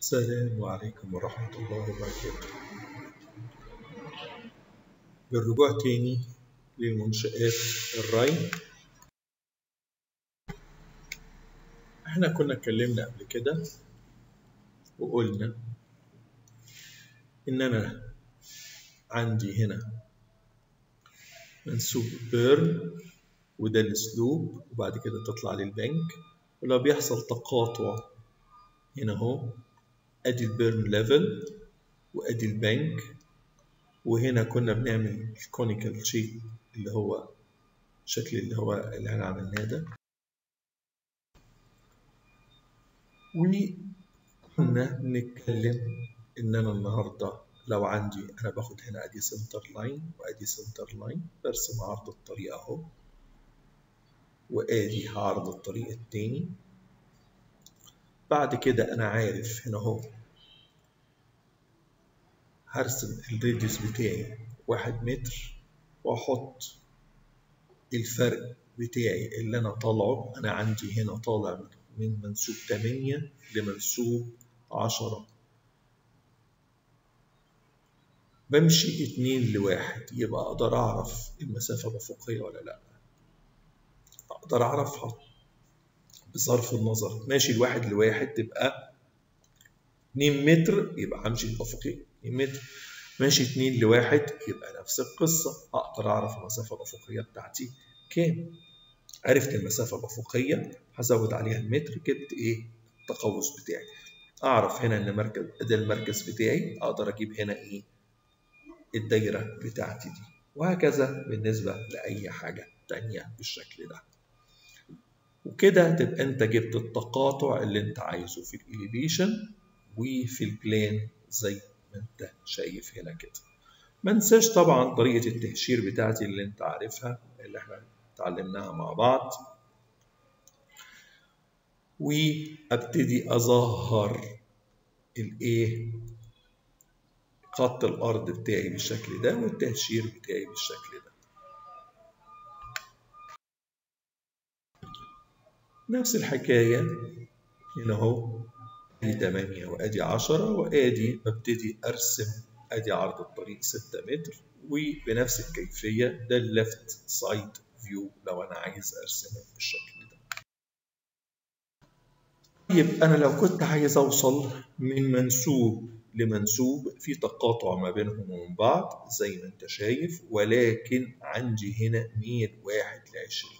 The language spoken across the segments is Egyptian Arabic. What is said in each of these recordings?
السلام عليكم ورحمة الله وبركاته بالرجوع تاني للمنشآت الري احنا كنا اتكلمنا قبل كده وقلنا ان انا عندي هنا منسوب بيرن وده الاسلوب وبعد كده تطلع للبنك ولو بيحصل تقاطع هنا اهو ادي البيرن ليفل وادي البنك وهنا كنا بنعمل الكونيكال شيب اللي هو الشكل اللي هو اللي احنا عملناه ده وكنا بنتكلم ان انا النهارده لو عندي انا باخد هنا ادي سنتر لاين وادي سنتر لاين برسم عرض الطريق اهو وادي عرض الطريق التاني بعد كده انا عارف هنا اهو هرسم الريديوس بتاعي واحد متر واحط الفرق بتاعي اللي انا طالعه انا عندي هنا طالع من منسوب 8 لمنسوب 10 بمشي اتنين لواحد يبقى اقدر اعرف المسافة الافقية ولا لا اقدر اعرفها بصرف النظر ماشي الواحد لواحد تبقى 2 متر يبقى همشي الافقي 2 متر ماشي 2 لواحد يبقى نفس القصة اقدر اعرف المسافة الافقية بتاعتي كام عرفت المسافة الافقية هزود عليها المتر جبت ايه التقوس بتاعي اعرف هنا ان مركز ده المركز بتاعي اقدر اجيب هنا ايه الدايرة بتاعتي دي وهكذا بالنسبة لأي حاجة تانية بالشكل ده وكده تبقى انت جبت التقاطع اللي انت عايزه في الإليفيشن وفي البلان زي ما انت شايف هنا كده ما ننساش طبعا طريقة التهشير بتاعتي اللي انت عارفها اللي احنا اتعلمناها مع بعض وابتدي اظهر الايه خط الارض بتاعي بالشكل ده والتهشير بتاعي بالشكل ده نفس الحكاية هنا اهو ادي 8 وادي 10 وادي ببتدي ارسم ادي عرض الطريق 6 متر وبنفس الكيفية ده الليفت سايد فيو لو انا عايز ارسمه بالشكل ده طيب انا لو كنت عايز اوصل من منسوب لمنسوب في تقاطع ما بينهم ومن بعض زي ما انت شايف ولكن عندي هنا ميل واحد لعشرين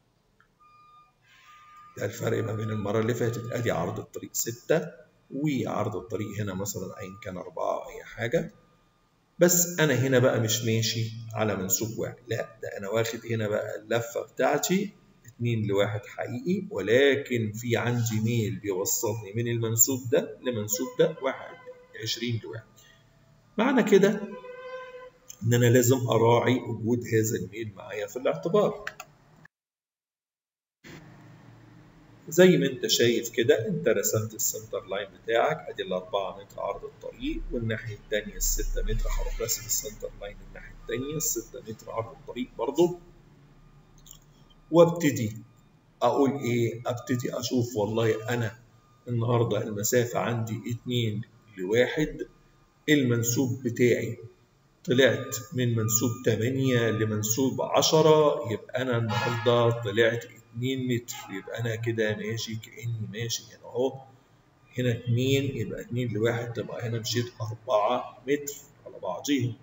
ده الفرق ما بين المرة اللي فاتت ادي عرض الطريق ستة وعرض الطريق هنا مثلا ايا كان اربعة او اي حاجة بس انا هنا بقى مش ماشي على منسوب واحد لا ده انا واخد هنا بقى اللفة بتاعتي اتنين لواحد حقيقي ولكن في عندي ميل بيوصلني من المنسوب ده لمنسوب ده واحد 20 لواحد معنى كده ان انا لازم اراعي وجود هذا الميل معايا في الاعتبار زي ما انت شايف كده انت رسمت السنتر لاين بتاعك ادي الاربعة متر عرض الطريق والناحية التانية الستة متر هروح راسم السنتر لاين الناحية التانية الستة متر عرض الطريق برضه وابتدي اقول ايه ابتدي اشوف والله انا النهارده المسافة عندي اتنين لواحد المنسوب بتاعي طلعت من منسوب 8 لمنسوب 10 يبقى انا النهارده طلعت 2 متر يبقى انا كده ماشي كاني ماشي هنا اهو هنا 2 يبقى 2 لواحد تبقى هنا مشيت 4 متر على بعضيهم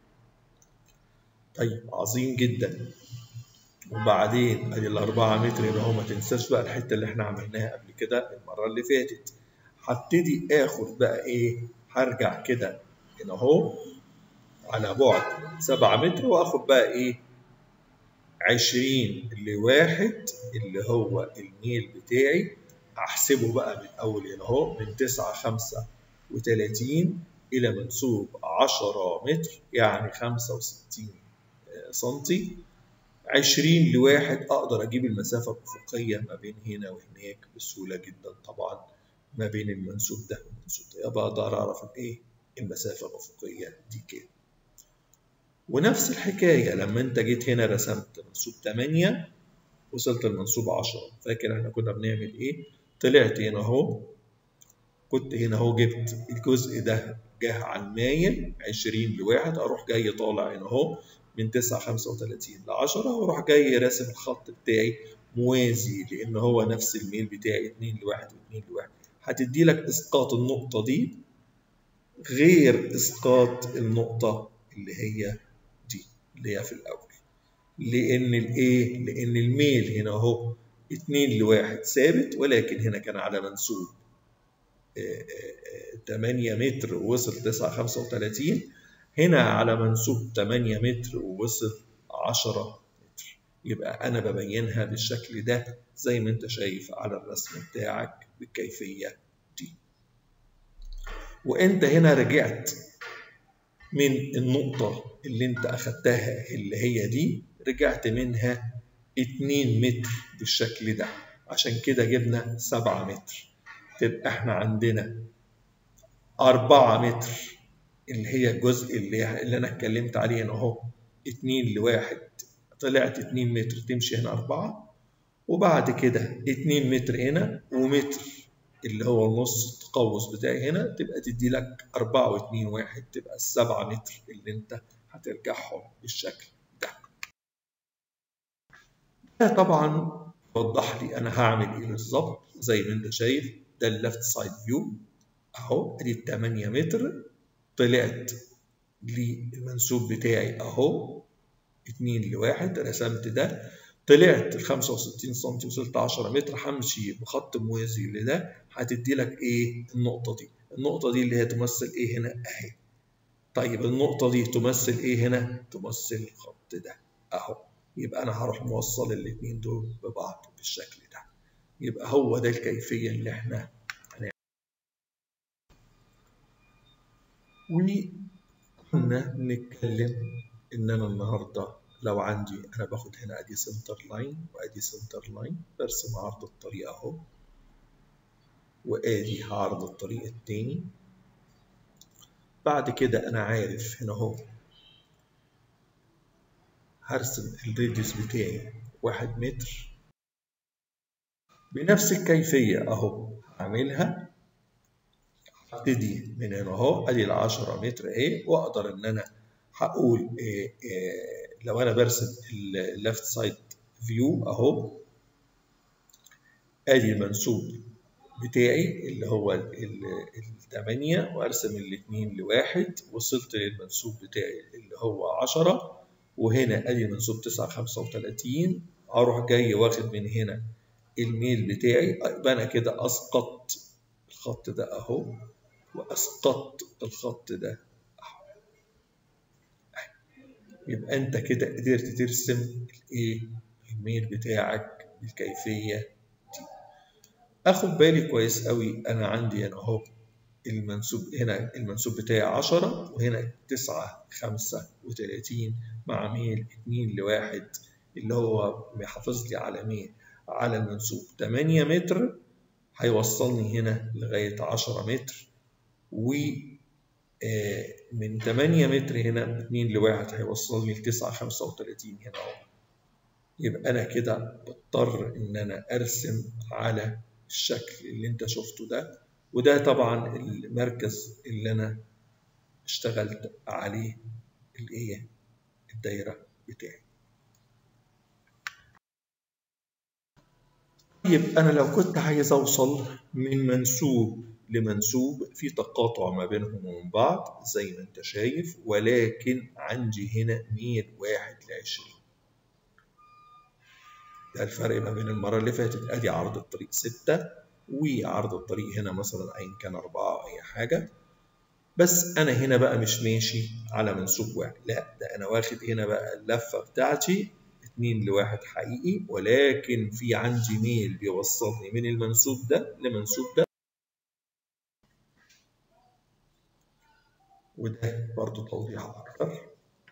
طيب عظيم جدا وبعدين ادي الأربعة متر يبقى هو ما تنساش بقى الحتة اللي احنا عملناها قبل كده المرة اللي فاتت هبتدي اخد بقى ايه هرجع كده هنا اهو على بعد سبعة متر واخد بقى ايه عشرين لواحد اللي هو الميل بتاعي احسبه بقى من اول هنا اهو من تسعة خمسة وتلاتين الى منسوب عشرة متر يعني خمسة وستين سنتي عشرين لواحد اقدر اجيب المسافة الافقية ما بين هنا وهناك بسهولة جدا طبعا ما بين المنسوب ده والمنسوب ده يبقى اقدر اعرف الايه المسافه الافقيه دي كام ونفس الحكايه لما انت جيت هنا رسمت منسوب 8 وصلت لمنسوب 10 فاكر احنا كنا بنعمل ايه طلعت هنا اهو كنت هنا اهو جبت الجزء ده جه على المايل 20 لواحد اروح جاي طالع هنا اهو من 9 35 ل 10 واروح جاي راسم الخط بتاعي موازي لان هو نفس الميل بتاعي 2 لواحد و2 لواحد هتدي لك اسقاط النقطه دي غير اسقاط النقطه اللي هي دي اللي هي في الاول لان الايه لان الميل هنا اهو 2 لواحد ثابت ولكن هنا كان على منسوب 8 متر ووصل 9 35 هنا على منسوب 8 متر ووصل 10 متر يبقى انا ببينها بالشكل ده زي ما انت شايف على الرسم بتاعك بالكيفيه دي وانت هنا رجعت من النقطه اللي انت اخدتها اللي هي دي رجعت منها 2 متر بالشكل ده عشان كده جبنا 7 متر تبقى احنا عندنا 4 متر اللي هي الجزء اللي, اللي انا اتكلمت عليه هنا اهو 2 لواحد طلعت 2 متر تمشي هنا 4 وبعد كده 2 متر هنا ومتر اللي هو النص التقوس بتاعي هنا تبقى تدي لك 4 و2 واحد تبقى السبعة متر اللي انت هترجعهم بالشكل ده. ده طبعا يوضح لي انا هعمل ايه بالظبط زي ما انت شايف ده الليفت سايد فيو اهو ادي ال 8 متر طلعت للمنسوب بتاعي اهو 2 لواحد رسمت ده طلعت ال 65 سم وصلت 10 متر همشي بخط موازي لده هتدي لك ايه النقطة دي النقطة دي اللي هي تمثل ايه هنا اهي طيب النقطة دي تمثل ايه هنا تمثل الخط ده اهو يبقى انا هروح موصل الاتنين دول ببعض بالشكل ده يبقى هو ده الكيفية اللي احنا هنعمل وكنا بنتكلم ان انا النهارده لو عندي انا باخد هنا ادي سنتر لاين وادي سنتر لاين برسم عرض الطريق اهو وادي عرض الطريق التاني بعد كده انا عارف هنا اهو هرسم الريديوس بتاعي واحد متر بنفس الكيفية اهو هعملها هبتدي من هنا اهو ادي ال 10 متر اهي واقدر ان انا هقول إيه إيه لو انا برسم الليفت سايد فيو اهو ادي المنسوب بتاعي اللي هو الثمانية وارسم الاثنين لواحد وصلت للمنسوب بتاعي اللي هو عشرة وهنا ادي منسوب تسعة خمسة وتلاتين اروح جاي واخد من هنا الميل بتاعي يبقى انا كده اسقطت الخط ده اهو واسقطت الخط ده يبقى انت كده قدرت ترسم الايه الميل بتاعك بالكيفيه دي اخد بالي كويس قوي انا عندي هنا اهو المنسوب هنا المنسوب بتاعي 10 وهنا 9 35 مع ميل 2 لواحد اللي هو محافظ لي على ميل على المنسوب 8 متر هيوصلني هنا لغايه 10 متر و من 8 متر هنا 2 لواحد هيوصلني ل 9 35 هنا اهو يبقى انا كده بضطر ان انا ارسم على الشكل اللي انت شفته ده وده طبعا المركز اللي انا اشتغلت عليه الايه الدايره بتاعي طيب انا لو كنت عايز اوصل من منسوب لمنسوب في تقاطع ما بينهم ومن بعض زي ما انت شايف ولكن عندي هنا ميل واحد لعشرين ده الفرق ما بين المرة اللي فاتت ادي عرض الطريق ستة وعرض الطريق هنا مثلا ايا كان اربعة او اي حاجة بس انا هنا بقى مش ماشي على منسوب واحد لا ده انا واخد هنا بقى اللفة بتاعتي اتنين لواحد حقيقي ولكن في عندي ميل بيوصلني من المنسوب ده لمنسوب ده وده برضو توضيح أكتر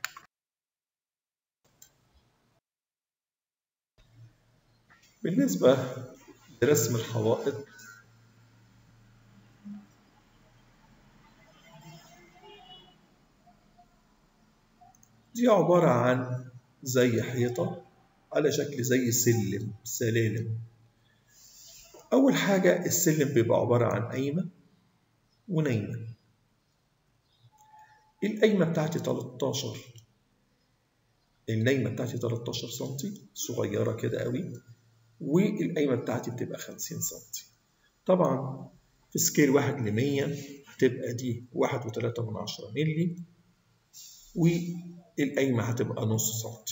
بالنسبة لرسم الحوائط دي عبارة عن زي حيطة على شكل زي سلم سلالم أول حاجة السلم بيبقى عبارة عن قايمة ونايمة القايمة بتاعتي 13 النايمة بتاعتي 13 سنتي صغيرة كده قوي والقايمة بتاعتي بتبقى 50 سنتي طبعا في سكيل 1 ل 100 هتبقى دي 1.3 من عشرة مللي والقايمة هتبقى نص سنتي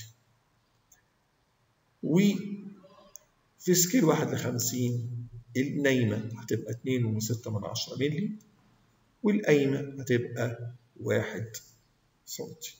وفي سكيل 1 ل 50 النايمة هتبقى 2.6 من عشرة مللي والقايمة هتبقى 1 سنتي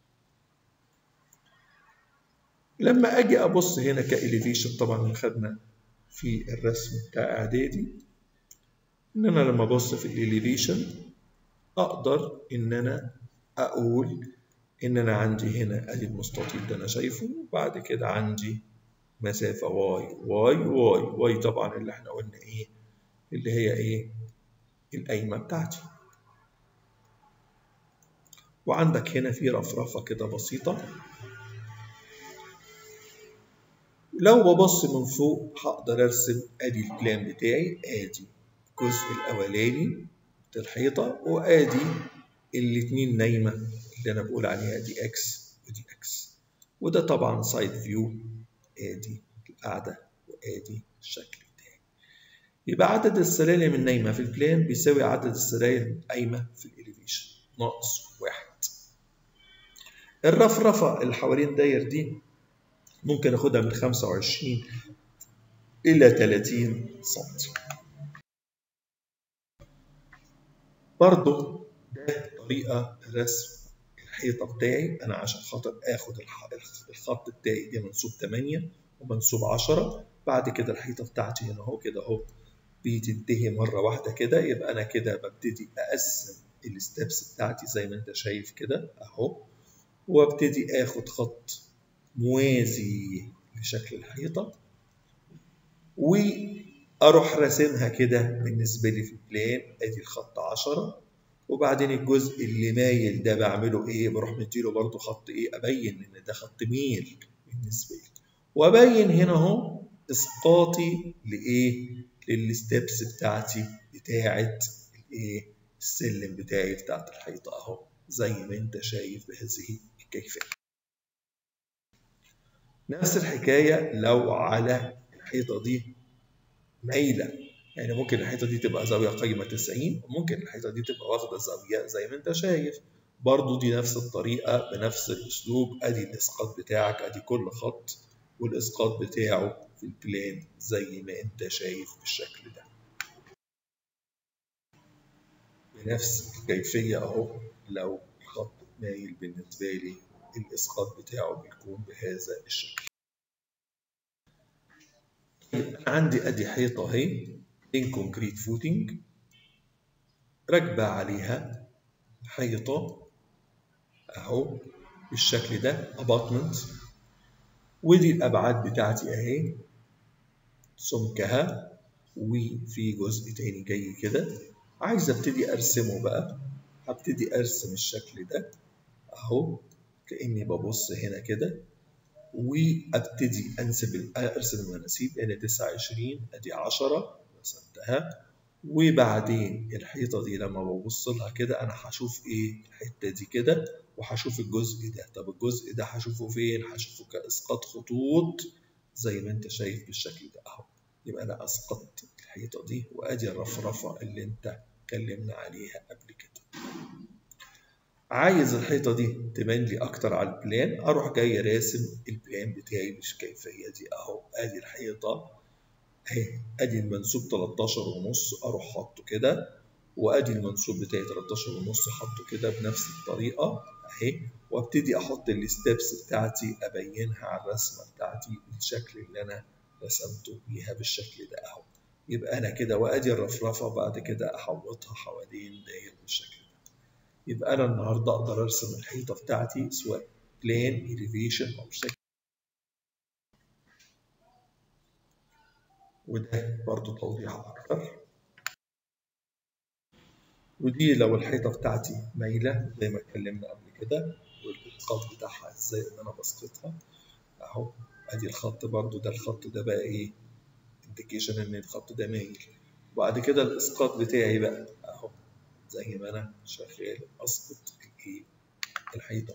لما اجي ابص هنا كاليفيشن طبعا خدنا في الرسم بتاع اعدادي ان انا لما ابص في الاليفيشن اقدر ان انا اقول ان انا عندي هنا ادي المستطيل ده انا شايفه وبعد كده عندي مسافه واي واي واي واي طبعا اللي احنا قلنا ايه اللي هي ايه القايمه بتاعتي وعندك هنا في رفرفه كده بسيطه لو ببص من فوق هقدر ارسم ادي البلان بتاعي ادي الجزء الاولاني بتاع الحيطه وادي الاتنين نايمه اللي انا بقول عليها دي اكس ودي اكس وده طبعا سايد فيو ادي القاعده وادي الشكل بتاعي يبقى عدد السلالم النايمه في البلان بيساوي عدد السلالم القايمه في الاليفيشن ناقص واحد الرفرفه اللي حوالين داير دي ممكن اخدها من 25 الى 30 سم برضو ده طريقه رسم الحيطه بتاعي انا عشان خاطر اخد الخط بتاعي ده منسوب 8 ومنسوب 10 بعد كده الحيطه بتاعتي هنا اهو كده اهو بتنتهي مره واحده كده يبقى انا كده ببتدي اقسم الستبس بتاعتي زي ما انت شايف كده اهو وابتدي اخد خط موازي لشكل الحيطة وأروح راسمها كده بالنسبة لي في البلان أدي الخط عشرة وبعدين الجزء اللي مايل ده بعمله إيه بروح مديله برضو خط إيه أبين إن ده خط ميل بالنسبة لي وأبين هنا أهو إسقاطي لإيه للستبس بتاعتي بتاعة الإيه السلم بتاعي بتاعة الحيطة أهو زي ما أنت شايف بهذه الكيفية نفس الحكاية لو على الحيطة دي مايلة يعني ممكن الحيطة دي تبقى زاوية قيمة 90 وممكن الحيطة دي تبقى واخدة زاوية زي ما انت شايف برضو دي نفس الطريقة بنفس الأسلوب أدي الإسقاط بتاعك أدي كل خط والإسقاط بتاعه في البلان زي ما انت شايف بالشكل ده بنفس الكيفية أهو لو خط مايل بالنسبة لي الإسقاط بتاعه بيكون بهذا الشكل عندي أدي حيطة أهي إن كونكريت فوتنج راكبة عليها حيطة أهو بالشكل ده أباتمنت ودي الأبعاد بتاعتي أهي سمكها وفي جزء تاني جاي كده عايز ابتدي ارسمه بقى هبتدي ارسم الشكل ده اهو كاني ببص هنا كده وابتدي انسب ارسم المناسيب هنا 29 ادي 10 رسمتها وبعدين الحيطه دي لما ببص لها كده انا هشوف ايه الحته دي كده وهشوف الجزء ده طب الجزء ده هشوفه فين هشوفه كاسقاط خطوط زي ما انت شايف بالشكل ده اهو يبقى انا اسقطت الحيطه دي وادي الرفرفه اللي انت اتكلمنا عليها قبل كده عايز الحيطة دي تبان لي أكتر على البلان أروح جاي راسم البلان بتاعي بالكيفية دي أهو أدي الحيطة أهي أدي المنسوب 13 ونص أروح حاطه كده وأدي المنسوب بتاعي 13 ونص حاطه كده بنفس الطريقة أهي وأبتدي أحط الستبس بتاعتي أبينها على الرسمة بتاعتي بالشكل اللي أنا رسمته بيها بالشكل ده أهو يبقى أنا كده وأدي الرفرفة بعد كده أحوطها حوالين داير بالشكل ده يبقى أنا النهاردة أقدر أرسم الحيطة بتاعتي سواء بلان إليفيشن أو شكل وده برضو توضيح أكتر ودي لو الحيطة بتاعتي مايلة زي ما اتكلمنا قبل كده والإسقاط بتاعها ازاي إن أنا بسقطها أهو أدي الخط برضو ده الخط ده بقى إيه انديكيشن إن الخط ده مايل وبعد كده الإسقاط بتاعي بقى أهو زي ما انا شغال اسقط الايه الحيطه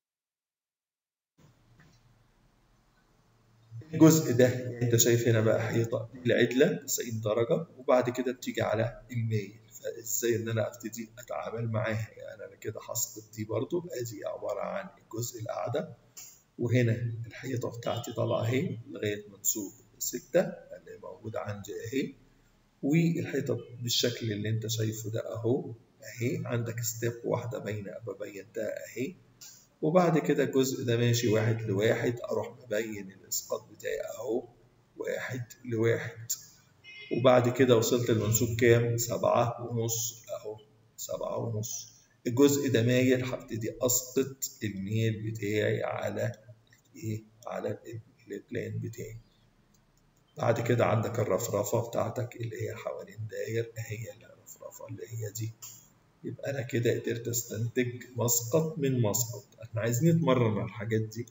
الجزء ده انت شايف هنا بقى حيطه العدله 90 درجه وبعد كده بتيجي على المايل فازاي ان انا ابتدي اتعامل معاها يعني انا كده هسقط دي برضو ادي عباره عن الجزء الاعلى وهنا الحيطه بتاعتي طالعه اهي لغايه منسوب 6 اللي موجوده عندي اهي والحيطه بالشكل اللي انت شايفه ده اهو اهي عندك ستيب واحده باينه ابقى بينتها اهي وبعد كده الجزء ده ماشي واحد لواحد اروح مبين الاسقاط بتاعي اهو واحد لواحد وبعد كده وصلت المنسوب كام؟ سبعة ونص اهو سبعة ونص الجزء ده مايل هبتدي اسقط الميل بتاعي على ايه؟ على البلان بتاعي بعد كده عندك الرفرفة بتاعتك اللي هي حوالين داير هي الرفرفة اللي هي دي يبقى أنا كده قدرت أستنتج مسقط من مسقط احنا عايزين نتمرن على الحاجات دي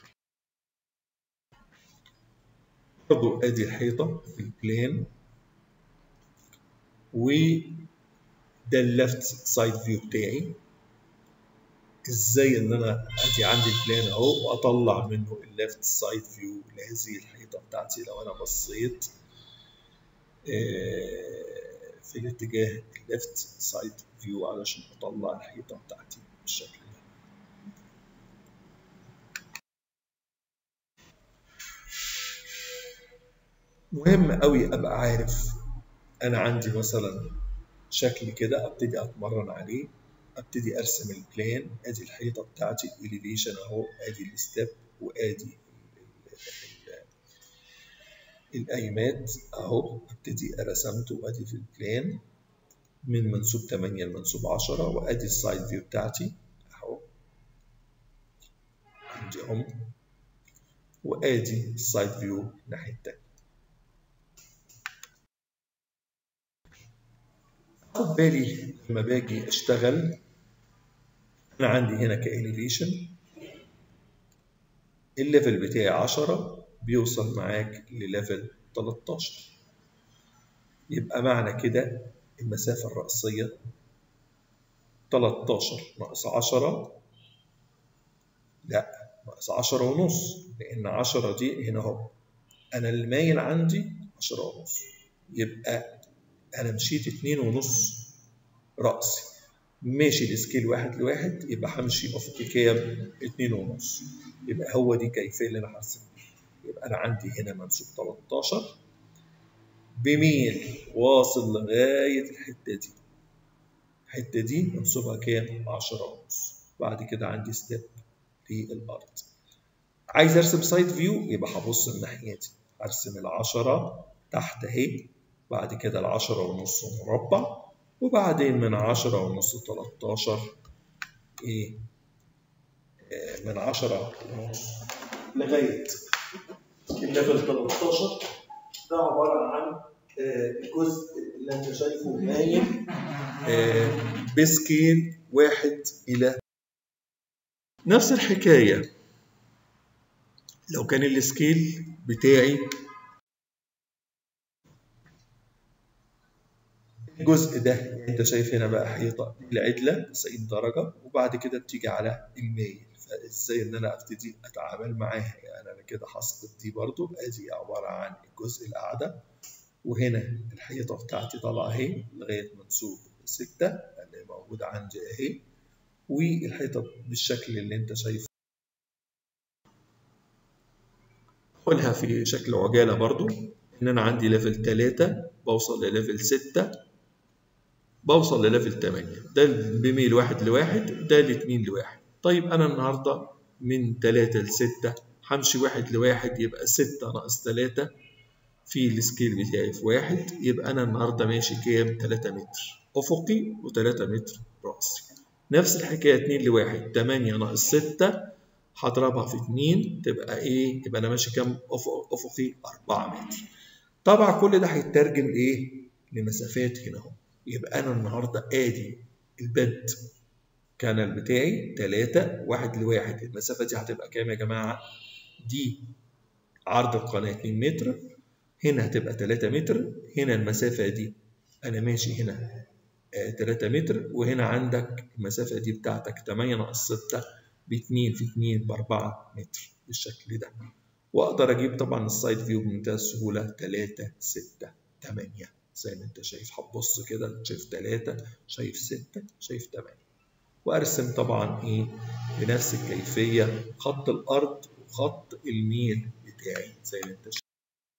برضو أدي الحيطة في البلان وده الليفت سايد فيو بتاعي ازاي ان انا ادي عندي البلان اهو واطلع منه الليفت سايد فيو لهذه الحيطه بتاعتي لو انا بصيت في الاتجاه الليفت سايد فيو علشان اطلع الحيطه بتاعتي بالشكل ده مهم قوي ابقى عارف انا عندي مثلا شكل كده ابتدي اتمرن عليه ابتدي ارسم البلان ادي الحيطه بتاعتي الاليفيشن اهو ادي الستيب وادي القايمات اهو ابتدي رسمته وادي في البلان من منسوب 8 لمنسوب 10 وادي السايد فيو بتاعتي اهو عندي اهم وادي السايد فيو الناحيه التانيه خد بالي لما باجي اشتغل انا عندي هنا كاليفيشن الليفل بتاعي 10 بيوصل معاك لليفل 13 يبقى معنى كده المسافة الرأسية 13 ناقص 10 لا ناقص 10 ونص لأن 10 دي هنا اهو أنا المايل عندي 10 ونص يبقى أنا مشيت 2 ونص رأسي ماشي السكيل واحد لواحد يبقى همشي أفقي كام؟ 2 ونص يبقى هو دي كيفية اللي أنا هرسم يبقى أنا عندي هنا منسوب 13 بميل واصل لغاية الحتة دي الحتة دي منسوبها كام؟ 10 ونص بعد كده عندي ستيب للأرض عايز أرسم سايد فيو يبقى هبص الناحية دي أرسم العشرة تحت أهي بعد كده العشرة ونص مربع وبعدين من عشرة ونص 13 إيه من عشرة ونص لغاية الليفل 13 ده عبارة عن الجزء اللي انت شايفه نايم بسكيل واحد إلى نفس الحكاية لو كان السكيل بتاعي الجزء ده انت شايف هنا بقى حيطة العدلة 90 درجة وبعد كده بتيجي على المايل فازاي ان انا ابتدي اتعامل معاها يعني انا كده هسقط دي برضو ادي عبارة عن الجزء الاعلى وهنا الحيطة بتاعتي طالعة اهي لغاية منسوب 6 اللي موجودة عندي اهي والحيطة بالشكل اللي انت شايفه قولها في شكل عجالة برضو ان انا عندي ليفل 3 بوصل لليفل 6 بوصل لليفل 8 ده بميل واحد لواحد ده الاتنين لواحد طيب انا النهارده من 3 ل 6 همشي واحد لواحد يبقى 6 ناقص 3 في السكيل بتاعي في واحد يبقى انا النهارده ماشي كام 3 متر افقي و3 متر راسي نفس الحكايه 2 لواحد 8 ناقص 6 هضربها في 2 تبقى ايه يبقى انا ماشي كام افقي 4 متر طبعا كل ده هيترجم لايه لمسافات هنا اهو يبقى انا النهارده ادي البد كانال بتاعي 3 1 لواحد المسافه دي هتبقى كام يا جماعه دي عرض القناه 2 متر هنا هتبقى 3 متر هنا المسافه دي انا ماشي هنا 3 متر وهنا عندك المسافة دي بتاعتك 8 ناقص 6 ب 2 في 2 ب 4 متر بالشكل ده واقدر اجيب طبعا السايد فيو بمنتهى السهولة 3 6 8 زي ما انت شايف هتبص كده شايف 3 شايف 6 شايف 8 وارسم طبعا ايه بنفس الكيفية خط الارض وخط الميل بتاعي زي ما انت شايف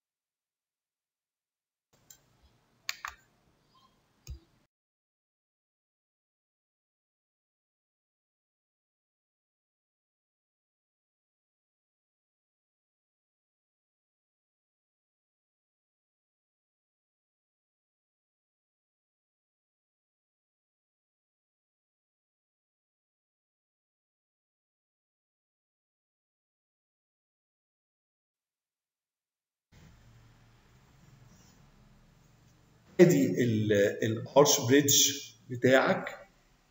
ادي الارش بريدج بتاعك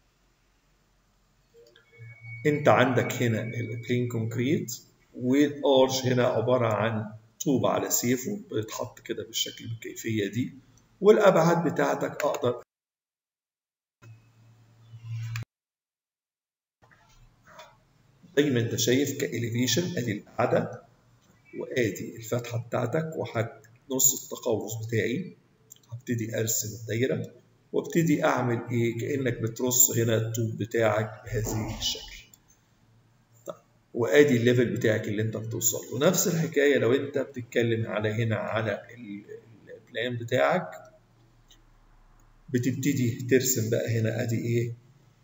انت عندك هنا البلين كونكريت والارش هنا عباره عن طوب على سيفه بيتحط كده بالشكل بالكيفيه دي والابعاد بتاعتك اقدر زي ما انت شايف كاليفيشن ادي القاعده وادي الفتحه بتاعتك وحط نص التقوس بتاعي هبتدي ارسم الدايره وابتدي اعمل ايه كانك بترص هنا الطوب بتاعك بهذه الشكل طيب وادي الليفل بتاعك اللي انت بتوصل له نفس الحكايه لو انت بتتكلم على هنا على البلان بتاعك بتبتدي ترسم بقى هنا ادي ايه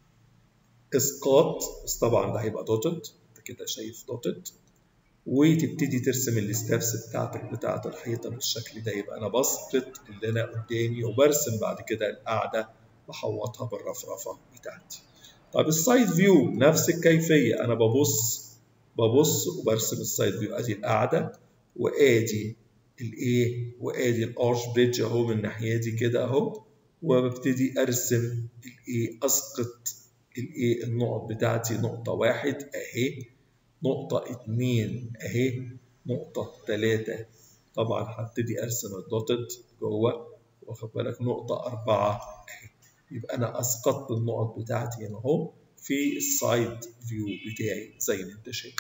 اسقاط بس طبعا ده هيبقى دوتد انت كده شايف دوتد وتبتدي ترسم الستابس بتاعتك بتاعت الحيطه بالشكل ده يبقى انا بسقط اللي انا قدامي وبرسم بعد كده القاعده بحوطها بالرفرفه بتاعتي. طب السايد فيو نفس الكيفيه انا ببص ببص وبرسم السايد فيو ادي القاعده وادي الايه وادي الارش بريدج اهو من الناحيه دي كده اهو وببتدي ارسم الايه اسقط الايه النقط بتاعتي نقطه واحد اهي نقطة اتنين أهي نقطة تلاتة طبعا هبتدي أرسم الدوتد جوه واخد بالك نقطة أربعة أهي يبقى أنا أسقطت النقط بتاعتي هنا أهو في السايد فيو بتاعي زي ما أنت شايف.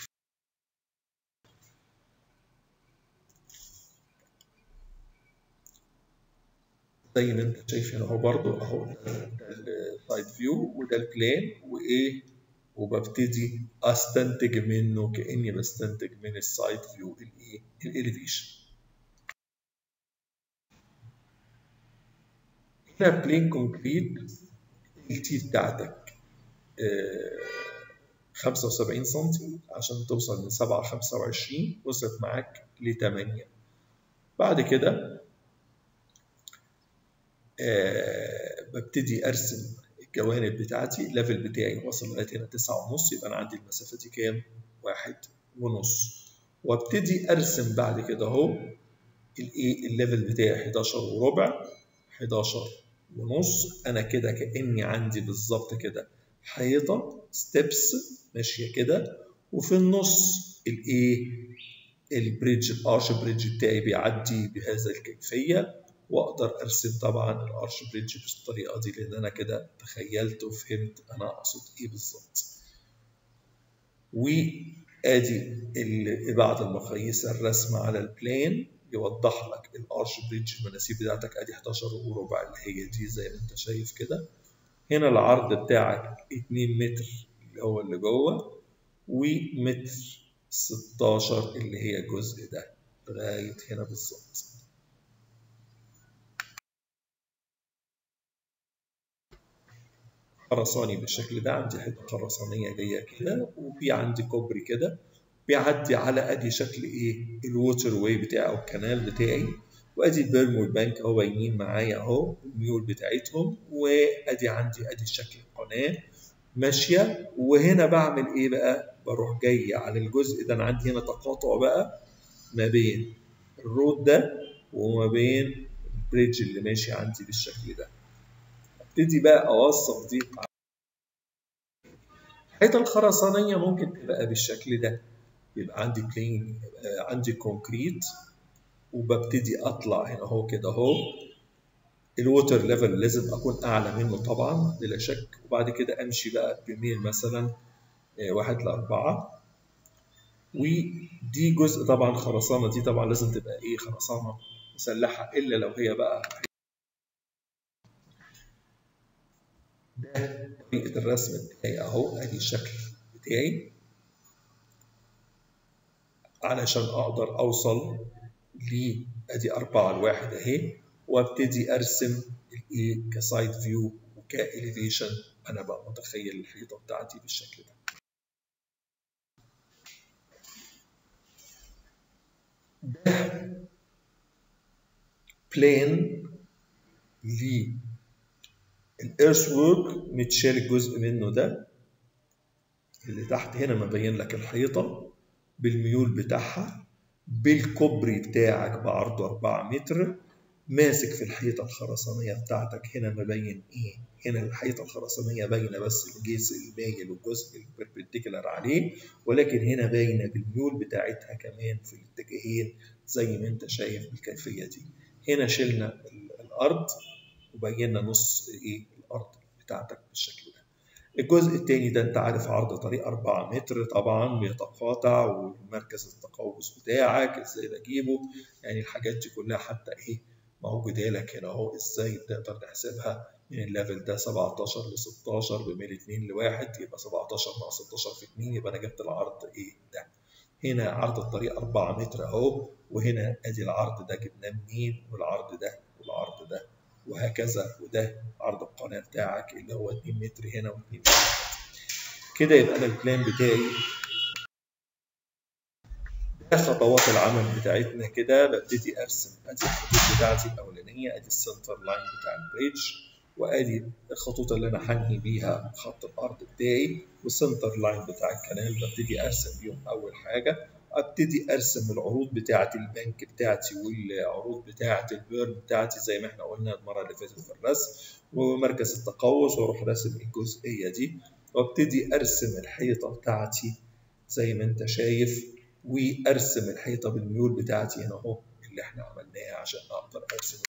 زي ما أنت شايف هنا أهو برضو أهو ده السايد فيو وده البلان وإيه وببتدي استنتج منه كاني بستنتج من السايد فيو الايه الاليفيشن هنا بلين كونكريت التي بتاعتك آه 75 سم عشان توصل من 7 ل 25 وصلت معاك ل 8 بعد كده آه ببتدي ارسم الجوانب بتاعتي الليفل بتاعي وصل لغايه هنا تسعة ونص يبقى انا عندي المسافه دي كام؟ واحد ونص وابتدي ارسم بعد كده اهو الايه الليفل بتاعي 11 وربع 11 ونص انا كده كاني عندي بالظبط كده حيطه ستيبس ماشيه كده وفي النص الايه البريدج الارش بريدج بتاعي بيعدي بهذا الكيفيه واقدر ارسم طبعا الارش بريدج بالطريقه دي لان انا كده تخيلت وفهمت انا اقصد ايه بالظبط وادي بعد المقاييس الرسم على البلان يوضح لك الارش بريدج المناسيب بتاعتك ادي 11 وربع اللي هي دي زي ما انت شايف كده هنا العرض بتاعك 2 متر اللي هو اللي جوه ومتر 16 اللي هي الجزء ده لغايه هنا بالظبط خرساني بالشكل ده عندي حته خرسانيه جايه كده وفي عندي كوبري كده بيعدي على ادي شكل ايه الووتر واي بتاعي او الكنال بتاعي وادي البيرم والبنك اهو باينين معايا اهو الميول بتاعتهم وادي عندي ادي شكل القناه ماشيه وهنا بعمل ايه بقى بروح جاي على الجزء ده انا عندي هنا تقاطع بقى ما بين الرود ده وما بين البريدج اللي ماشي عندي بالشكل ده ابتدي بقى اوصف دي الحيطه الخرسانيه ممكن تبقى بالشكل ده يبقى عندي بلين عندي كونكريت وببتدي اطلع هنا اهو كده اهو الووتر ليفل لازم اكون اعلى منه طبعا بلا شك وبعد كده امشي بقى بميل مثلا آه، واحد لأربعة ودي جزء طبعا خرسانة دي طبعا لازم تبقى ايه خرسانة مسلحة الا لو هي بقى ده طريقة الرسم بتاعي اهو ادي الشكل بتاعي علشان اقدر اوصل ل ادي أربعة لواحد اهي وابتدي ارسم الايه كسايد فيو وكاليفيشن انا بقى متخيل الحيطه بتاعتي بالشكل ده ده بلين للإيرث وورك متشال الجزء منه ده اللي تحت هنا مبين لك الحيطة بالميول بتاعها بالكوبري بتاعك بعرضه 4 متر ماسك في الحيطة الخرسانية بتاعتك هنا مبين ايه؟ هنا الحيطة الخرسانية باينة بس الجيس المايل والجزء البربنديكولار عليه ولكن هنا باينة بالميول بتاعتها كمان في الاتجاهين زي ما انت شايف بالكيفية دي هنا شلنا الأرض وبينا نص ايه الأرض بتاعتك بالشكل ده الجزء التاني ده انت عارف عرض طريق 4 متر طبعا بيتقاطع ومركز التقوس بتاعك ازاي بجيبه يعني الحاجات دي كلها حتى ايه موجوده لك هنا اهو ازاي تقدر تحسبها من الليفل ده 17 ل 16 بميل 2 لواحد يبقى 17 ناقص 16 في 2 يبقى انا جبت العرض ايه ده هنا عرض الطريق 4 متر اهو وهنا ادي العرض ده جبناه منين والعرض ده والعرض ده وهكذا وده عرض القناه بتاعك اللي هو 2 متر هنا و2 متر كده يبقى انا البلان بتاعي ده خطوات العمل بتاعتنا كده ببتدي ارسم ادي الخطوط بتاعتي الاولانيه ادي السنتر لاين بتاع البريدج وادي الخطوط اللي انا هنهي بيها خط الارض بتاعي والسنتر لاين بتاع الكنال ببتدي ارسم بيهم اول حاجه ابتدي ارسم العروض بتاعه البنك بتاعتي والعروض بتاعه البيرن بتاعتي زي ما احنا قلنا المره اللي فاتت في الرسم ومركز التقوس واروح راسم الجزئيه دي وابتدي ارسم الحيطه بتاعتي زي ما انت شايف وارسم الحيطه بالميول بتاعتي هنا اهو اللي احنا عملناها عشان اقدر ارسم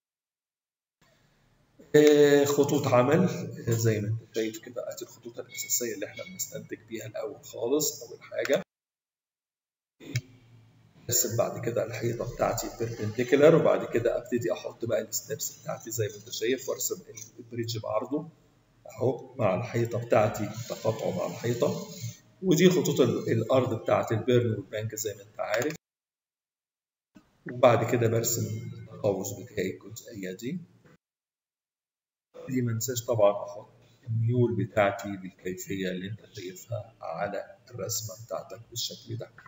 خطوط عمل زي ما انت شايف كده ادي الخطوط الاساسيه اللي احنا بنستنتج بيها الاول خالص اول حاجه ارسم بعد كده الحيطه بتاعتي بيربنديكولار وبعد كده ابتدي احط بقى الستبس بتاعتي زي ما انت شايف وارسم البريدج بعرضه اهو مع الحيطه بتاعتي تقاطعه مع الحيطه ودي خطوط الارض بتاعت البيرن والبنك زي ما انت عارف وبعد كده برسم التقوس بتاعي الجزئيه دي دي ما انساش طبعا احط الميول بتاعتي بالكيفيه اللي انت شايفها على الرسمه بتاعتك بالشكل ده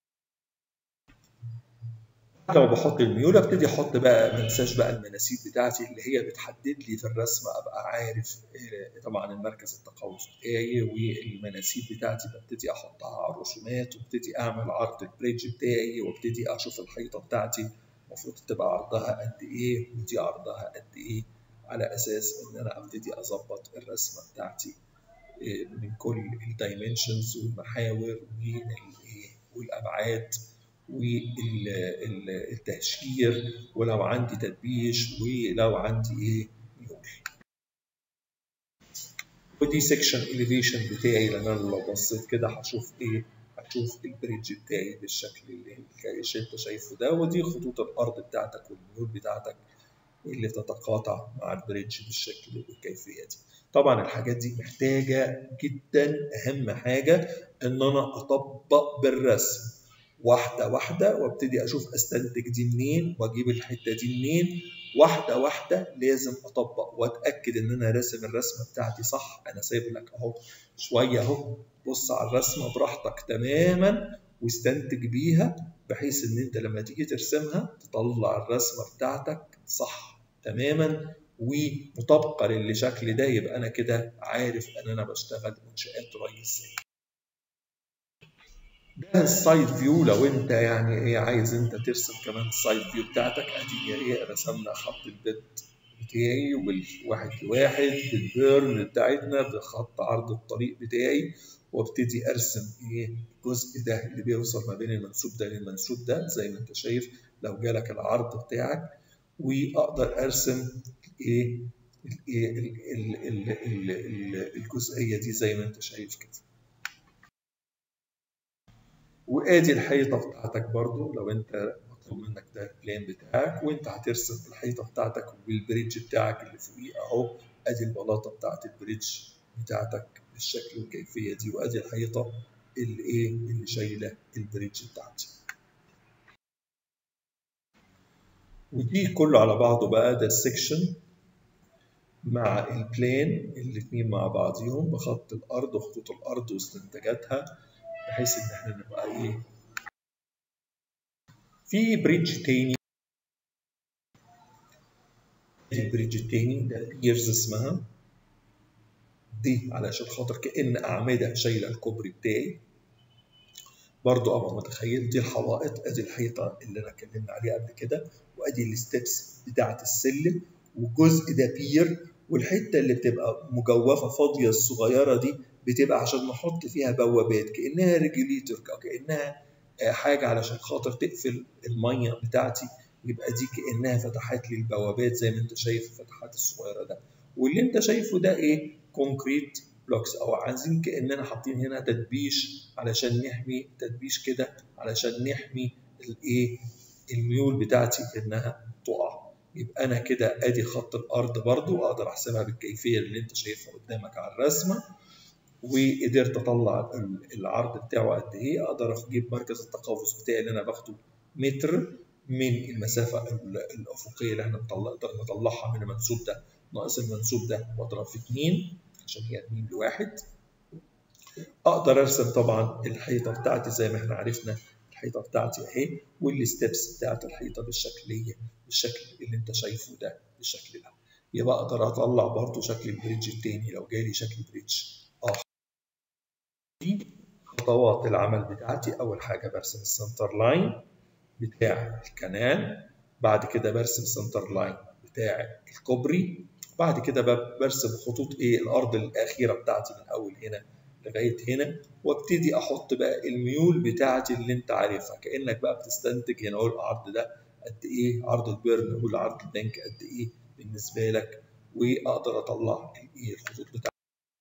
لما بحط الميول ابتدي احط بقى ما انساش بقى المناسيب بتاعتي اللي هي بتحدد لي في الرسمه ابقى عارف طبعا المركز التقوس بتاعي والمناسيب بتاعتي ببتدي احطها على الرسومات وابتدي اعمل عرض البريدج بتاعي وابتدي اشوف الحيطه بتاعتي المفروض تبقى عرضها قد ايه ودي عرضها قد ايه على اساس ان انا ابتدي اظبط الرسمه بتاعتي من كل الدايمنشنز والمحاور والابعاد والتهشير ولو عندي تدبيش ولو عندي ايه ميول ودي سيكشن اليفيشن بتاعي لان انا لو بصيت كده هشوف ايه هشوف البريدج بتاعي بالشكل اللي انت شايفه ده ودي خطوط الارض بتاعتك والميول بتاعتك اللي تتقاطع مع البريدج بالشكل والكيفيه دي طبعا الحاجات دي محتاجه جدا اهم حاجه ان انا اطبق بالرسم واحده واحده وابتدي اشوف استنتج دي منين واجيب الحته دي منين واحده واحده لازم اطبق واتاكد ان انا راسم الرسمه بتاعتي صح انا سايب لك اهو شويه اهو بص على الرسمه براحتك تماما واستنتج بيها بحيث ان انت لما تيجي ترسمها تطلع الرسمه بتاعتك صح تماما ومطابقه للشكل ده يبقى انا كده عارف ان انا بشتغل منشات ري ازاي ده السايد فيو لو انت يعني ايه عايز انت ترسم كمان السايد فيو بتاعتك ادي ايه رسمنا خط البيت بتاعي والواحد لواحد بالبيرن بتاعتنا بخط عرض الطريق بتاعي وابتدي ارسم ايه الجزء ده اللي بيوصل ما بين المنسوب ده للمنسوب ده زي ما انت شايف لو جالك العرض بتاعك واقدر ارسم الايه الجزئيه دي زي ما انت شايف كده وادي الحيطه بتاعتك برضو لو انت مطلوب منك ده البلان بتاعك وانت هترسم الحيطه بتاعتك والبريدج بتاعك اللي فوقيه اهو ادي البلاطه بتاعت البريدج بتاعتك بالشكل والكيفيه دي وادي الحيطه اللي ايه اللي شايله البريدج بتاعتي ودي كله على بعضه بقى ده السكشن مع البلان الاثنين مع بعضيهم بخط الارض وخطوط الارض واستنتاجاتها بحيث ان احنا نبقى ايه في بريدج تاني البريدج التاني ده بيرز اسمها دي علشان خاطر كأن أعمدة شايلة الكوبري بتاعي برضو أبقى متخيل دي الحوائط أدي الحيطة اللي أنا اتكلمنا عليها قبل كده وأدي الستبس بتاعة السلم والجزء ده بير والحتة اللي بتبقى مجوفة فاضية الصغيرة دي بتبقى عشان نحط فيها بوابات كأنها ريجوليتور أو كأنها حاجة علشان خاطر تقفل المية بتاعتي يبقى دي كأنها فتحات للبوابات زي ما انت شايف الفتحات الصغيرة ده واللي انت شايفه ده ايه كونكريت بلوكس او عايزين كأننا حاطين هنا تدبيش علشان نحمي تدبيش كده علشان نحمي الايه الميول بتاعتي انها تقع يبقى انا كده ادي خط الارض برضو اقدر احسبها بالكيفيه اللي انت شايفها قدامك على الرسمه وقدرت اطلع العرض بتاعه قد ايه اقدر اجيب مركز التقوس بتاعي اللي انا باخده متر من المسافه الافقيه اللي احنا نقدر نطلعها من المنسوب ده ناقص المنسوب ده واضرب في 2 عشان هي 2 لواحد اقدر ارسم طبعا الحيطه بتاعتي زي ما احنا عرفنا الحيطه بتاعتي اهي والستبس بتاعت الحيطه بالشكليه بالشكل اللي انت شايفه ده بالشكل ده يبقى اقدر اطلع برضو شكل البريدج التاني لو جالي شكل بريدج اخر دي خطوات العمل بتاعتي اول حاجه برسم السنتر لاين بتاع الكنال بعد كده برسم سنتر لاين بتاع الكوبري بعد كده برسم خطوط ايه الارض الاخيره بتاعتي من اول هنا لغايه هنا وابتدي احط بقى الميول بتاعتي اللي انت عارفها كانك بقى بتستنتج هنا اقول العرض ده قد ايه عرض البيرن اقول عرض البنك قد ايه بالنسبه لك واقدر اطلع الايه الخطوط بتاعتي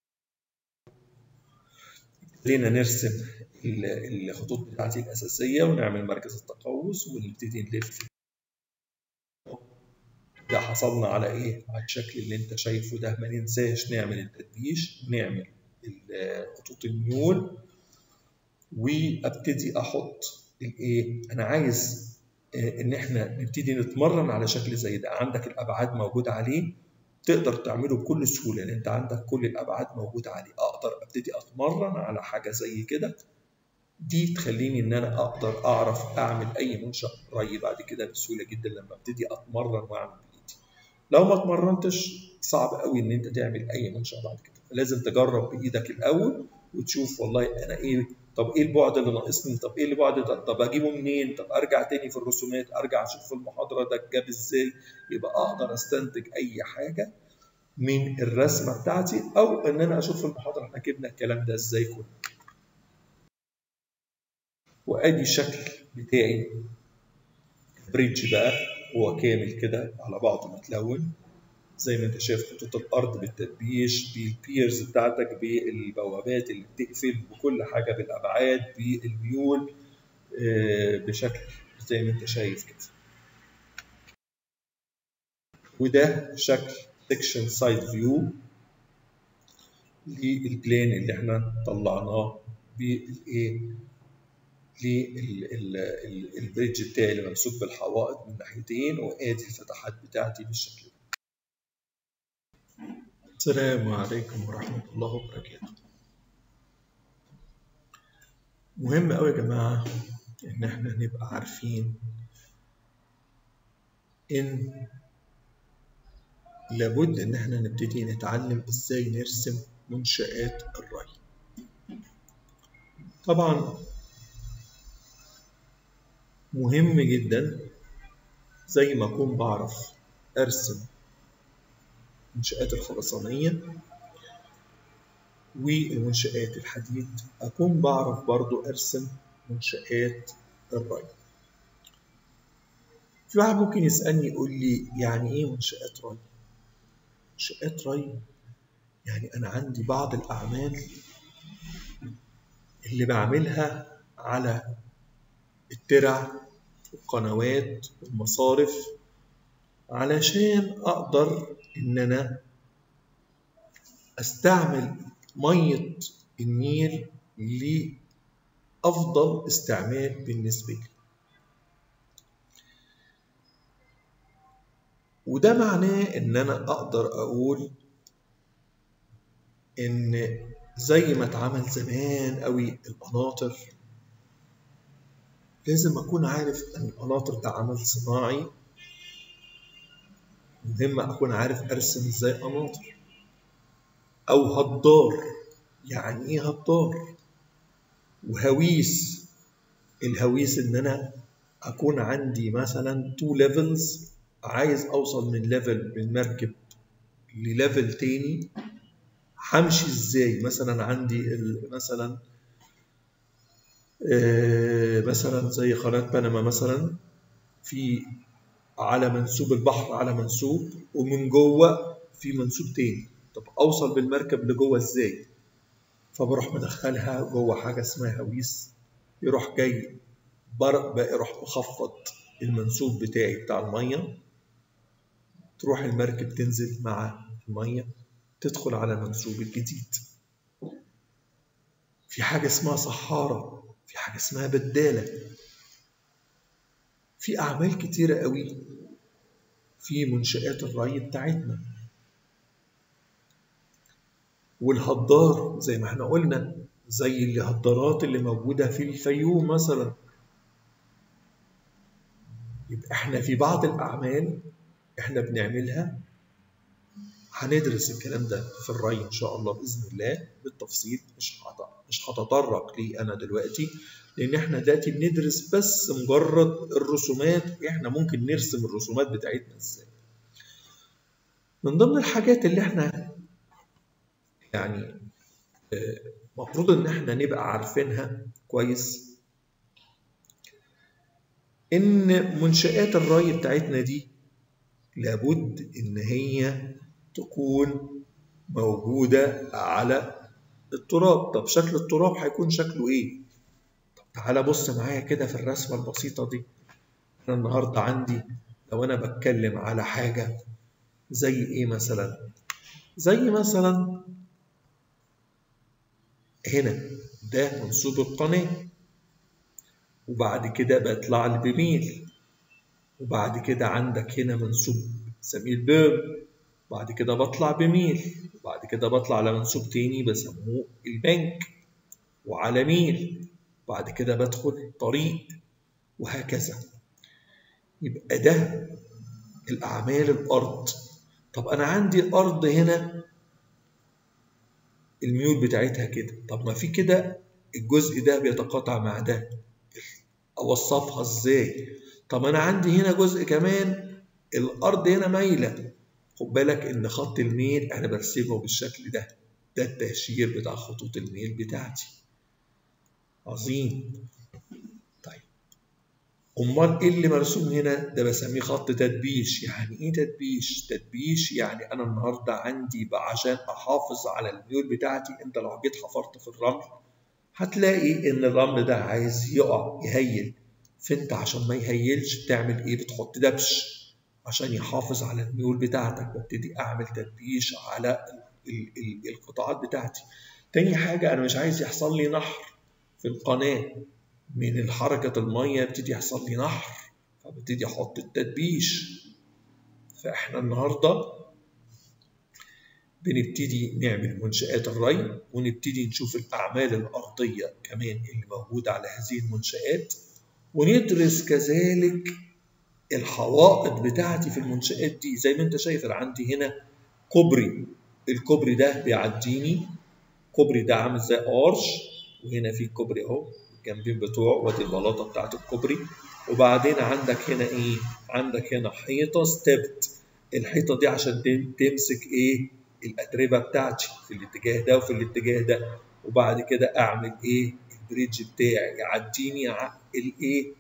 ابتدينا نرسم الخطوط بتاعتي الاساسيه ونعمل مركز التقوس ونبتدي نلف ده حصلنا على ايه على الشكل اللي انت شايفه ده ما ننساش نعمل التدبيش ونعمل خطوط الميول وابتدي احط الايه انا عايز ان احنا نبتدي نتمرن على شكل زي ده عندك الابعاد موجوده عليه تقدر تعمله بكل سهوله لان انت عندك كل الابعاد موجوده عليه اقدر ابتدي اتمرن على حاجه زي كده دي تخليني ان انا اقدر اعرف اعمل اي منشا ري بعد كده بسهوله جدا لما ابتدي اتمرن واعمل بايدي لو ما اتمرنتش صعب قوي ان انت تعمل اي منشا بعد كده لازم تجرب بايدك الاول وتشوف والله انا ايه طب ايه البعد اللي ناقصني طب ايه البعد ده طب اجيبه منين طب ارجع تاني في الرسومات ارجع اشوف في المحاضره ده اتجاب ازاي يبقى اقدر استنتج اي حاجه من الرسمه بتاعتي او ان انا اشوف في المحاضره احنا جبنا الكلام ده ازاي كله وادي الشكل بتاعي بريدج بقى هو كامل كده على بعضه متلون زي ما انت شايف خطوط الارض بالتدبيش بالبيرز بتاعتك بالبوابات اللي بتقفل بكل حاجه بالابعاد بالميول بشكل زي ما انت شايف كده وده شكل سكشن سايد فيو للبلان اللي احنا طلعناه بالايه للبريدج بتاعي اللي ممسوك بالحوائط من ناحيتين وادي الفتحات بتاعتي بالشكل ده السلام عليكم ورحمة الله وبركاته مهم أوي يا جماعة إن إحنا نبقى عارفين إن لابد إن إحنا نبتدي نتعلم إزاي نرسم منشآت الري طبعا مهم جدا زي ما أكون بعرف أرسم المنشآت الخرسانية والمنشآت الحديد أكون بعرف برضو أرسم منشآت الري في واحد ممكن يسألني يقول لي يعني إيه منشآت ري؟ منشآت ري يعني أنا عندي بعض الأعمال اللي بعملها على الترع والقنوات والمصارف علشان أقدر إن أنا أستعمل مية النيل لأفضل استعمال بالنسبة لي وده معناه إن أنا أقدر أقول إن زي ما اتعمل زمان قوي القناطر لازم أكون عارف إن القناطر ده عمل صناعي مهم أكون عارف أرسم إزاي قناطر أو هدار يعني إيه هدار وهويس الهويس إن أنا أكون عندي مثلا تو ليفلز عايز أوصل من ليفل بالمركب لليفل تاني همشي إزاي مثلا عندي مثلا مثلا زي قناة بنما مثلا في على منسوب البحر على منسوب ومن جوه في منسوب تاني طب اوصل بالمركب لجوه ازاي فبروح مدخلها جوه حاجه اسمها هويس يروح جاي برق بقى يروح مخفض المنسوب بتاعي بتاع الميه تروح المركب تنزل مع الميه تدخل على المنسوب الجديد في حاجه اسمها صحاره في حاجه اسمها بداله في اعمال كتيره قوي في منشآت الري بتاعتنا والهدار زي ما احنا قلنا زي الهدارات اللي موجودة في الفيوم مثلا يبقى احنا في بعض الأعمال احنا بنعملها هندرس الكلام ده في الري إن شاء الله بإذن الله بالتفصيل مش مش هتطرق ليه أنا دلوقتي لأن احنا دلوقتي بندرس بس مجرد الرسومات احنا ممكن نرسم الرسومات بتاعتنا ازاي من ضمن الحاجات اللي احنا يعني المفروض ان احنا نبقى عارفينها كويس ان منشآت الري بتاعتنا دي لابد ان هي تكون موجودة على التراب طب شكل التراب هيكون شكله ايه طب تعالى بص معايا كده في الرسمة البسيطة دي انا النهاردة عندي لو انا بتكلم على حاجة زي ايه مثلا زي مثلا هنا ده منسوب القناة وبعد كده بطلع لي بميل وبعد كده عندك هنا منسوب سميه البيرم بعد كده بطلع بميل وبعد كده بطلع على منسوب تاني بسموه البنك وعلى ميل بعد كده بدخل طريق وهكذا يبقى ده الأعمال الأرض طب أنا عندي الأرض هنا الميول بتاعتها كده طب ما في كده الجزء ده بيتقاطع مع ده اوصفها ازاي طب انا عندي هنا جزء كمان الارض هنا مايله خد بالك ان خط الميل انا برسمه بالشكل ده ده التهشير بتاع خطوط الميل بتاعتي عظيم طيب امال ايه اللي مرسوم هنا ده بسميه خط تدبيش يعني ايه تدبيش تدبيش يعني انا النهارده عندي عشان احافظ على الميول بتاعتي انت لو جيت حفرت في الرمل هتلاقي ان الرمل ده عايز يقع يهيل فانت عشان ما يهيلش بتعمل ايه بتحط دبش عشان يحافظ على الميول بتاعتك ببتدي اعمل تدبيش على ال ال القطاعات بتاعتي تاني حاجة أنا مش عايز يحصل لي نحر في القناة من حركة المية يبتدي يحصل لي نحر فببتدي أحط التدبيش فإحنا النهاردة بنبتدي نعمل منشآت الري ونبتدي نشوف الأعمال الأرضية كمان اللي موجودة على هذه المنشآت وندرس كذلك الحوائط بتاعتي في المنشآت دي زي ما انت شايف انا عندي هنا كوبري الكوبري ده بيعديني الكوبري ده عامل زي ارش وهنا في كوبري اهو الجنبين بتوعه وادي البلاطه بتاعت الكوبري وبعدين عندك هنا ايه عندك هنا حيطه ستبت الحيطه دي عشان تمسك ايه الاتربه بتاعتي في الاتجاه ده وفي الاتجاه ده وبعد كده اعمل ايه البريدج بتاعي يعديني الايه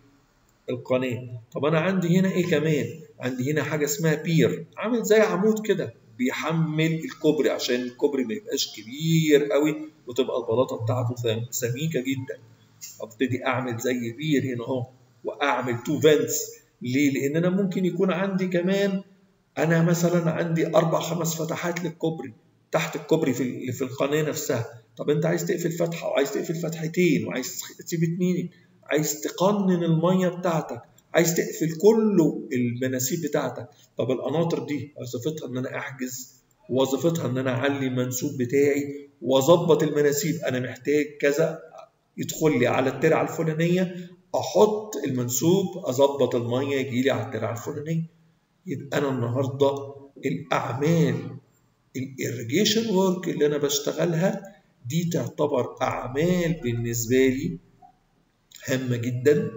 القناه طب انا عندي هنا ايه كمان عندي هنا حاجه اسمها بير عامل زي عمود كده بيحمل الكوبري عشان الكوبري ما يبقاش كبير قوي وتبقى البلاطه بتاعته سميكه جدا ابتدي اعمل زي بير هنا اهو واعمل تو فينتس ليه؟ لان انا ممكن يكون عندي كمان انا مثلا عندي اربع خمس فتحات للكوبري تحت الكوبري في في القناه نفسها طب انت عايز تقفل فتحه وعايز تقفل فتحتين وعايز تسيب اتنين عايز تقنن الميه بتاعتك عايز تقفل كله المناسيب بتاعتك طب القناطر دي وظيفتها ان انا احجز وظيفتها ان انا اعلي المنسوب بتاعي واظبط المناسيب انا محتاج كذا يدخل لي على الترعه الفلانيه احط المنسوب اظبط الميه يجي لي على الترعه الفلانيه يبقى انا النهارده الاعمال الاريجيشن ورك اللي انا بشتغلها دي تعتبر اعمال بالنسبه لي هامه جدا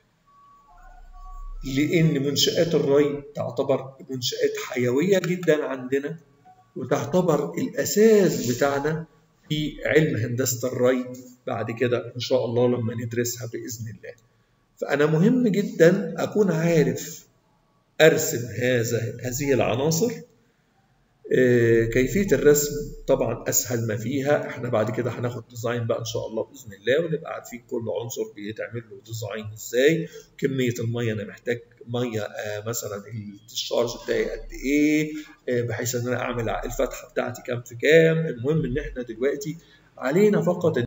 لان منشات الري تعتبر منشات حيويه جدا عندنا وتعتبر الاساس بتاعنا في علم هندسه الري بعد كده ان شاء الله لما ندرسها باذن الله فانا مهم جدا اكون عارف ارسم هذا هذه العناصر كيفيه الرسم طبعا اسهل ما فيها احنا بعد كده هناخد ديزاين بقى ان شاء الله باذن الله ونبقى عارفين كل عنصر بيتعمل له ديزاين ازاي كميه الميه انا محتاج ميه مثلا الشارج بتاعي قد ايه بحيث ان انا اعمل الفتحه بتاعتي كام في كام المهم ان احنا دلوقتي علينا فقط